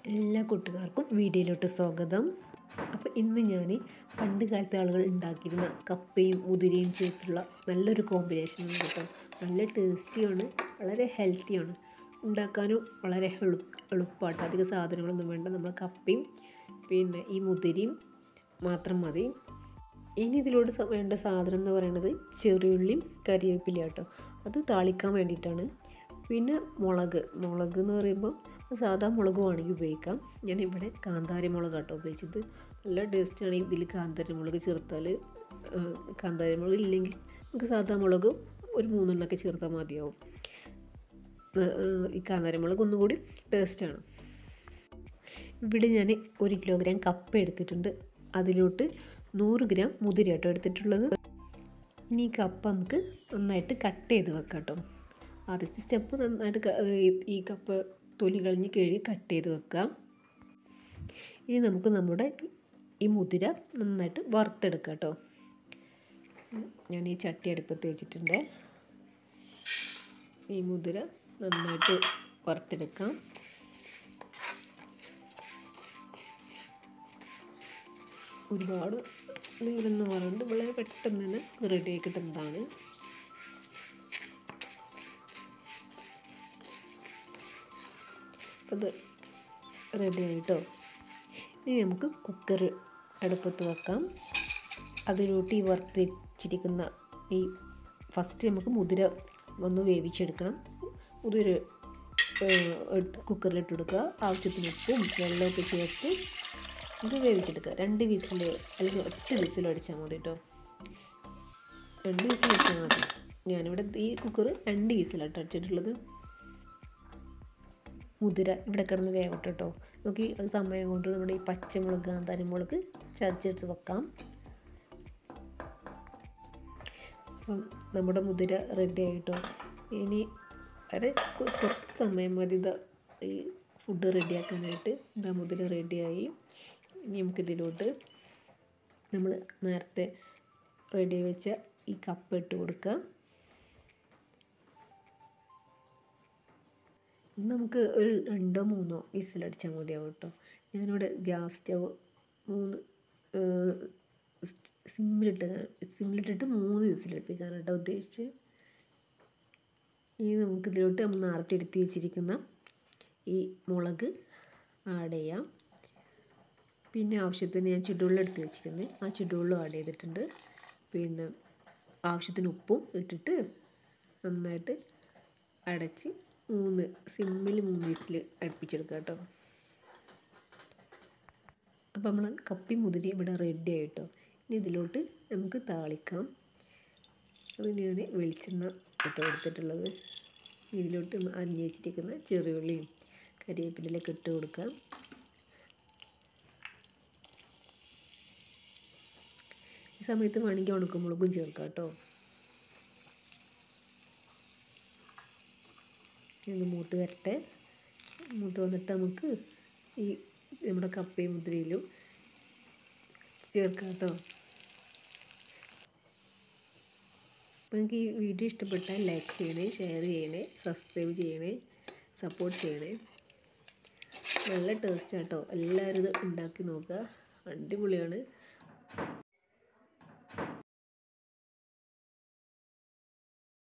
എല്ലാ കൂട്ടുകാർക്കും വീഡിയോയിലോട്ട് സ്വാഗതം അപ്പോൾ ഇന്ന് ഞാൻ പണ്ട് കാലത്തെ ആളുകൾ ഉണ്ടാക്കിയിരുന്ന കപ്പയും മുതിരയും ചേർത്തുള്ള നല്ലൊരു കോമ്പിനേഷനാണ് കേട്ടോ നല്ല ടേസ്റ്റിയാണ് വളരെ ഹെൽത്തിയാണ് ഉണ്ടാക്കാനും വളരെ എളു എളുപ്പമായിട്ട് അധികം സാധനങ്ങളൊന്നും വേണ്ട നമ്മൾ കപ്പയും പിന്നെ ഈ മുതിരയും മാത്രം മതി ഇനി ഇതിലോട്ട് സ- വേണ്ട സാധനം എന്ന് പറയുന്നത് ചെറിയുള്ളിയും കരിവേപ്പില കേട്ടോ അത് താളിക്കാൻ വേണ്ടിയിട്ടാണ് പിന്നെ മുളക് മുളക് എന്ന് പറയുമ്പോൾ സാധാ മുളക് വേണമെങ്കിൽ ഉപയോഗിക്കാം ഞാൻ ഇവിടെ കാന്താരി മുളക് കേട്ടോ ഉപയോഗിച്ചത് നല്ല ടേസ്റ്റാണ് ഇതിൽ കാന്താരി മുളക് ചേർത്താൽ കാന്താരി മുളക് ഇല്ലെങ്കിൽ നമുക്ക് സാധാ മുളക് ഒരു മൂന്നെണ്ണമൊക്കെ ചേർത്താൽ മതിയാവും ഏഹ്, ഏഹ്, ഈ കാന്താരി മുളക് ഒന്നുകൂടി ടേസ്റ്റാണ് ഇവിടെ ഞാൻ ഒരു കിലോഗ്രാം കപ്പ എടുത്തിട്ടുണ്ട് അതിലോട്ട് നൂറ് ഗ്രാം മുതിര കേട്ടോ എടുത്തിട്ടുള്ളത് ഇനി ഈ കപ്പ നമുക്ക് നന്നായിട്ട് കട്ട് ചെയ്ത് വെക്കാം കേട്ടോ ആദ്യത്തെ സ്റ്റെപ്പ് നന്നായിട്ട് ക- ഈ- ഈ കപ്പ തൊലി കളഞ്ഞ് കഴുകി കട്ട് ചെയ്ത് വെക്കാം ഇനി നമുക്ക് നമ്മുടെ ഈ മുതിര നന്നായിട്ട് വറുത്തെടുക്കാം കേട്ടോ ഞാൻ ഈ ചട്ടി അടുപ്പത്ത് വെച്ചിട്ടുണ്ട് ഈ മുതിര നന്നായിട്ട് വറുത്തെടുക്കാം ഒരുപാട് നീരെന്ന് പറയുന്നത് വളരെ പെട്ടെന്ന് തന്നെ റെഡി ആയി കിട്ടുന്നതാണ് അത് റെഡി ആയിട്ടോ ഇനി നമുക്ക് കുക്കർ അടുപ്പത്ത് വെക്കാം അതിലോട്ട് ഈ വറുത്ത് വെച്ചിരിക്കുന്ന ഈ ഫസ്റ്റ് നമുക്ക് മുതിര ഒന്ന് വേവിച്ചെടുക്കണം മുതിര കുക്കറിലിട്ട് കൊടുക്കുക ആവശ്യത്തിന് ഉപ്പും വെള്ളമൊക്കെ ചേർത്ത് ഇത് വേവിച്ചെടുക്കുക രണ്ട് വിസിൽ അല്ലെങ്കിൽ ഒറ്റ വിസിൽ അടിച്ചാൽ മതി കേട്ടോ രണ്ട് വിസിൽ അടിച്ചാൽ മതി ഞാനിവിടെ ഈ കുക്കർ രണ്ട് വിസിലാട്ടോ അടിച്ചിട്ടുള്ളത് മുതിര ഇവിടെ കിടന്ന് വേവട്ടെ കേട്ടോ നമുക്ക് ഈ സമയം കൊണ്ട് നമ്മുടെ ഈ പച്ചമുളക് കാന്താരിമുളക് ചതച്ചെടുത്ത് വെക്കാം അപ്പം നമ്മുടെ മുതിര റെഡി ആയിട്ടോ ഇനി അരെ കുറച്ച് കുറച്ച് സമയം മതി ഇതാ ഈ ഫുഡ് റെഡിയാക്കാനായിട്ട് ഇതാ മുതിര റെഡിയായി ഇനി നമുക്കിതിലോട്ട് നമ്മൾ നേരത്തെ റെഡി വെച്ച ഈ കപ്പ ഇട്ട് കൊടുക്കാം ഇത് നമുക്ക് ഒരു രണ്ടോ മൂന്നോ വിസിലടിച്ചാൽ മതിയാവും കേട്ടോ ഞാനിവിടെ ഗ്യാസ് സ്റ്റവ് മൂന്ന് സിമ്മിലിട്ട് സിമ്മിലിട്ടിട്ട് മൂന്ന് വിസിലടുപ്പിക്കാനാണ് കേട്ടോ ഉദ്ദേശിച്ച് ഇനി നമുക്ക് ഇതിലോട്ട് നമ്മൾ നേരത്തെ എടുത്ത് വെച്ചിരിക്കുന്ന ഈ മുളക് ആഡ് ചെയ്യാം പിന്നെ ആവശ്യത്തിന് ഞാൻ ചുടുവെള്ളം എടുത്ത് വെച്ചിരുന്നത് ആ ചുടുവെള്ളം ആഡ് ചെയ്തിട്ടുണ്ട് പിന്നെ ആവശ്യത്തിന് ഉപ്പും ഇട്ടിട്ട് നന്നായിട്ട് അടച്ച് മൂന്ന് സിമ്മിൽ മൂന്ന് വിസിൽ അടുപ്പിച്ചെടുക്കുക കേട്ടോ അപ്പോൾ നമ്മൾ കപ്പി മുതിരി ഇവിടെ റെഡി ആയിട്ടോ ഇനി ഇതിലോട്ട് നമുക്ക് താളിക്കാം അത് ഞാൻ വെളിച്ചെണ്ണ കേട്ടോ എടുത്തിട്ടുള്ളത് ഇതിലോട്ട് നമ്മൾ അരിഞ്ഞ് വെച്ചിരിക്കുന്ന ചെറിയുള്ളിയും കരിവേപ്പിലൊക്കെ ഇട്ട് കൊടുക്കാം ഈ സമയത്ത് വേണമെങ്കിൽ ഉണക്കമുളകും ചേർക്കാം കേട്ടോ ഇത് മൂത്ത് വരട്ടെ മൂത്ത് വന്നിട്ട് നമുക്ക് ഈ നമ്മുടെ കപ്പയും മുദ്രയിലും ചേർക്കാം കേട്ടോ അപ്പോൾ നിങ്ങൾക്ക് ഈ വീഡിയോ ഇഷ്ടപ്പെട്ടാൽ ലൈക്ക് ചെയ്യണേ ഷെയർ ചെയ്യണേ സബ്സ്ക്രൈബ് ചെയ്യണേ സപ്പോർട്ട് ചെയ്യണേ നല്ല ടേസ്റ്റ് കേട്ടോ എല്ലാവരും ഇത് ഉണ്ടാക്കി നോക്കുക അടിപൊളിയാണ്